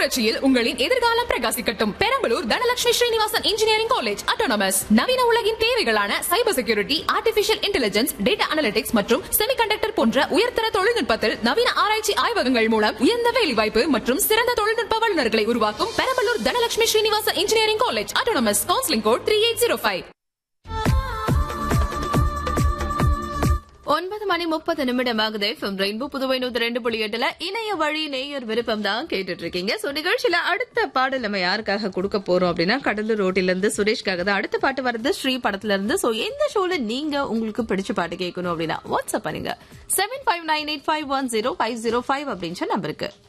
புரட்சியில் உங்களின் எதிர்காலம் பிரகாசிக்கட்டும் Perambalur Dhanalakshmi Srinivasan engineering college autonomous நவீன உலகின் தேவைகளான cyber security artificial intelligence data analytics மற்றும் செமிகண்டக்டர் போன்ற உயர்தர தொழில்நுட்பத்தில் நவீன ஆராய்ச்சி ஆய்வகங்கள் மூலம் உயர்ந்த வேலைவாய்ப்பு மற்றும் சிறந்த தொழில்நுட்ப வல்லுநர்களை உருவாக்கும் Perambalur Dhanalakshmi Srinivasan engineering college autonomous counselling code three eight zero five ஒன்பது மணி முப்பது நிமிடம் ஆகுது எஃப்எம் ரெயின்போ புதுவை நூத்தி ரெண்டு புள்ளி எட்டுல இணைய வழி நேயர் விருப்பம் தான் கேட்டுட்டு இருக்கீங்க சோ நிகழ்ச்சியில அடுத்த பாடல் நம்ம யாருக்காக கொடுக்க போறோம் அப்படின்னா கடலூர் ரோட்டில இருந்து சுரேஷ்காக தான் அடுத்த பாட்டு வருது ஸ்ரீ படத்துல இருந்து சோ எந்த ஷோல நீங்க உங்களுக்கு பிடிச்ச பாட்டு கேட்கணும் அப்படின்னா வாட்ஸ்அப் பண்ணுங்க seven five nine eight five one zero five zero five அப்படின்னு நம்பருக்கு